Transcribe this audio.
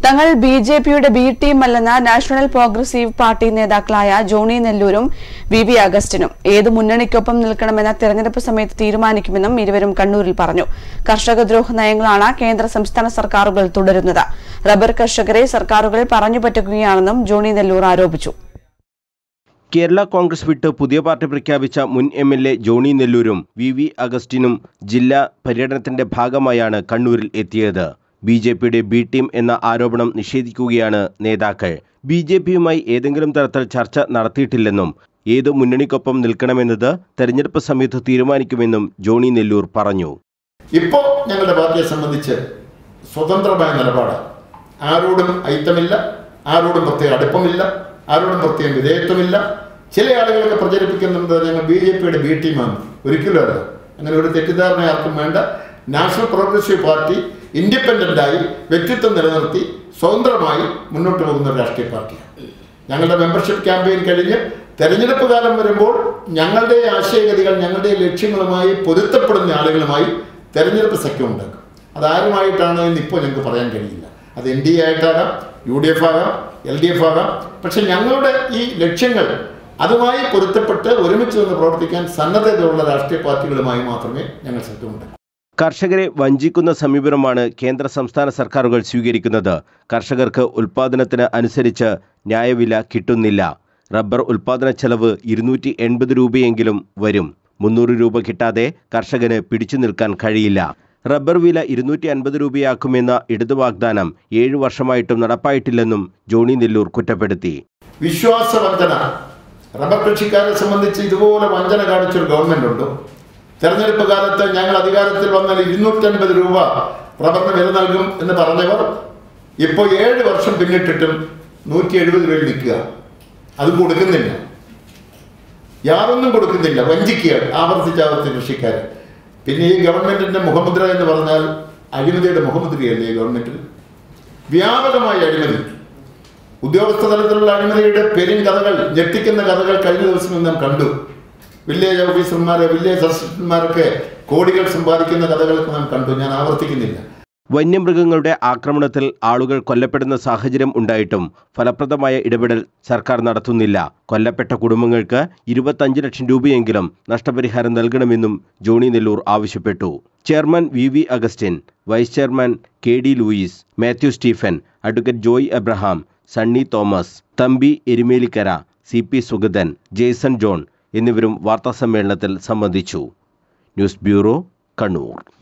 തങ്ങൾ B J പിയുടെ B ടീമല്ലെന്ന നാഷണൽ പ്രോഗ്രസീവ് പാർട്ടി നേതാക്കളായ ജോണി നെല്ലൂരും വി വി അഗസ്റ്റിനും ഏത് മുന്നണിക്കൊപ്പം നിൽക്കണമെന്ന തെരഞ്ഞെടുപ്പ് സമയത്ത് തീരുമാനിക്കുമെന്നും ഇരുവരും കണ്ണൂരിൽ പറഞ്ഞു കർഷകദ്രോഹ നയങ്ങളാണ് കേന്ദ്ര സംസ്ഥാന സർക്കാരുകൾ തുടരുന്നത് റബ്ബർ കർഷകരെ സർക്കാരുകൾ പറഞ്ഞു പറ്റുകയാണെന്നും ജോണി നെല്ലൂർ ആരോപിച്ചു കേരള കോൺഗ്രസ് വിട്ട് പുതിയ പാർട്ടി പ്രഖ്യാപിച്ച മുൻ എം എൽ എ ജോണി നെല്ലൂരും വി വി അഗസ്റ്റിനും ജില്ലാ പര്യടനത്തിന്റെ ഭാഗമായാണ് കണ്ണൂരിൽ എത്തിയത് ബി ജെ പിയുടെ ബി ടീം എന്ന ആരോപണം നിഷേധിക്കുകയാണ് നേതാക്കൾ ബി ജെ പിയുമായി ഏതെങ്കിലും തരത്തിൽ ചർച്ച നടത്തിയിട്ടില്ലെന്നും ഏത് മുന്നണിക്കൊപ്പം നിൽക്കണമെന്നത് തെരഞ്ഞെടുപ്പ് സമയത്ത് തീരുമാനിക്കുമെന്നും ജോണി നെല്ലൂർ പറഞ്ഞു ഇപ്പോൾ ഞങ്ങളുടെ പാർട്ടിയെ സംബന്ധിച്ച് സ്വതന്ത്രമായ നിലപാട് ആരോടും ഐത്തമില്ല ആരോടും പ്രത്യേക അടുപ്പമില്ല ആരോടും പ്രത്യേക വിധേയത്വമില്ല ചില ആളുകളൊക്കെ പ്രചരിപ്പിക്കുന്നുണ്ട് ഞങ്ങൾ ബി ജെ പിയുടെ ബി ടീമാണ് ഒരിക്കലും അല്ല അങ്ങനെ ഒരു തെറ്റിദ്ധാരണ ആർക്കും വേണ്ട നാഷണൽ പ്രോഗ്രസീവ് പാർട്ടി ഇൻഡിപെൻഡൻ്റായി വ്യക്തിത്വം നിലനിർത്തി സ്വതന്ത്രമായി മുന്നോട്ട് പോകുന്ന ഒരു രാഷ്ട്രീയ പാർട്ടിയാണ് ഞങ്ങളുടെ മെമ്പർഷിപ്പ് ക്യാമ്പയിൻ കഴിഞ്ഞ് തെരഞ്ഞെടുപ്പ് കാലം വരുമ്പോൾ ഞങ്ങളുടെ ആശയഗതികൾ ഞങ്ങളുടെ ലക്ഷ്യങ്ങളുമായി പൊരുത്തപ്പെടുന്ന ആളുകളുമായി തെരഞ്ഞെടുപ്പ് സഖ്യം ഉണ്ടാക്കും അതാരുമായിട്ടാണ് എന്ന് ഇപ്പോൾ ഞങ്ങൾക്ക് പറയാൻ കഴിയില്ല അത് എൻ ഡി എ ആയിട്ടാകാം യു ഡി എഫ് ആകാം എൽ ഡി എഫ് ആകാം പക്ഷെ ഞങ്ങളുടെ ഈ ലക്ഷ്യങ്ങൾ അതുമായി പൊരുത്തപ്പെട്ട് ഒരുമിച്ച് നിന്ന് പ്രവർത്തിക്കാൻ സന്നദ്ധതയുള്ള രാഷ്ട്രീയ പാർട്ടികളുമായി മാത്രമേ ഞങ്ങൾ സഖ്യമുണ്ടാക്കൂ കർഷകരെ വഞ്ചിക്കുന്ന സമീപനമാണ് കേന്ദ്ര സംസ്ഥാന സർക്കാരുകൾ സ്വീകരിക്കുന്നത് കർഷകർക്ക് ഉൽപാദനത്തിന് അനുസരിച്ച് ന്യായവില കിട്ടുന്നില്ല റബ്ബർ ഉൽപാദന ചെലവ് ഇരുന്നൂറ്റി എൺപത് രൂപയെങ്കിലും വരും മുന്നൂറ് രൂപ കിട്ടാതെ കർഷകന് പിടിച്ചു നിൽക്കാൻ കഴിയില്ല റബ്ബർ വില ഇരുന്നൂറ്റി അൻപത് രൂപയാക്കുമെന്ന ഇടതു വാഗ്ദാനം ഏഴു വർഷമായിട്ടും നടപ്പായിട്ടില്ലെന്നും ജോണി നെല്ലൂർ കുറ്റപ്പെടുത്തി വിശ്വാസവഞ്ചന റബ്ബർ കൃഷിക്കാരെ സംബന്ധിച്ച് ഇതുപോലെ വഞ്ചന കാണിച്ചൊരു ഗവൺമെന്റ് ഉണ്ടോ തെരഞ്ഞെടുപ്പ് കാലത്ത് ഞങ്ങൾ അധികാരത്തിൽ വന്നാൽ ഇരുന്നൂറ്റൻപത് രൂപ റബ്ബറിന് വില നൽകും എന്ന് പറഞ്ഞവർ ഇപ്പോൾ ഏഴ് വർഷം പിന്നിട്ടിട്ടും നൂറ്റി എഴുപത് രൂപയിൽ നിൽക്കുക അത് കൊടുക്കുന്നില്ല യാതൊന്നും കൊടുക്കുന്നില്ല വഞ്ചിക്കുകയാണ് ആവർത്തിച്ച് ആവർത്തിച്ച് കൃഷിക്കാർ പിന്നെ ഈ ഗവൺമെന്റിന്റെ മുഖമുദ്ര എന്ന് പറഞ്ഞാൽ അഴിമതിയുടെ മുഖമുദ്രയല്ലേ ഈ ഗവൺമെന്റിൽ വ്യാപകമായ അഴിമതി ഉദ്യോഗസ്ഥ തലത്തിലുള്ള അഴിമതിയുടെ പെരും കഥകൾ ഞെട്ടിക്കുന്ന കഥകൾ കഴിഞ്ഞ ദിവസം നാം കണ്ടു വില്ലേജ് ഓഫീസർമാരെ വില്ലേജ് അസിസ്റ്റന്റ്മാരൊക്കെ കോടികൾ സമ്പാദിക്കുന്ന കഥകളൊക്കെ നാം കണ്ടു ഞാൻ ആവർത്തിക്കുന്നില്ല വന്യമൃഗങ്ങളുടെ ആക്രമണത്തിൽ ആളുകൾ കൊല്ലപ്പെടുന്ന സാഹചര്യം ഉണ്ടായിട്ടും ഫലപ്രദമായ ഇടപെടൽ സർക്കാർ നടത്തുന്നില്ല കൊല്ലപ്പെട്ട കുടുംബങ്ങൾക്ക് ഇരുപത്തഞ്ച് ലക്ഷം രൂപയെങ്കിലും നഷ്ടപരിഹാരം നൽകണമെന്നും ജോണി നെല്ലൂർ ആവശ്യപ്പെട്ടു chairman V V Augustine vice chairman K D Louis Mathew Stephen advocate Joy Abraham Sunny Thomas Thampi Erumelikkara C P Sugathan Jason John എന്നിവരും വാർത്താസമ്മേളനത്തിൽ സംബന്ധിച്ചു ന്യൂസ് ബ്യൂറോ കണ്ണൂർ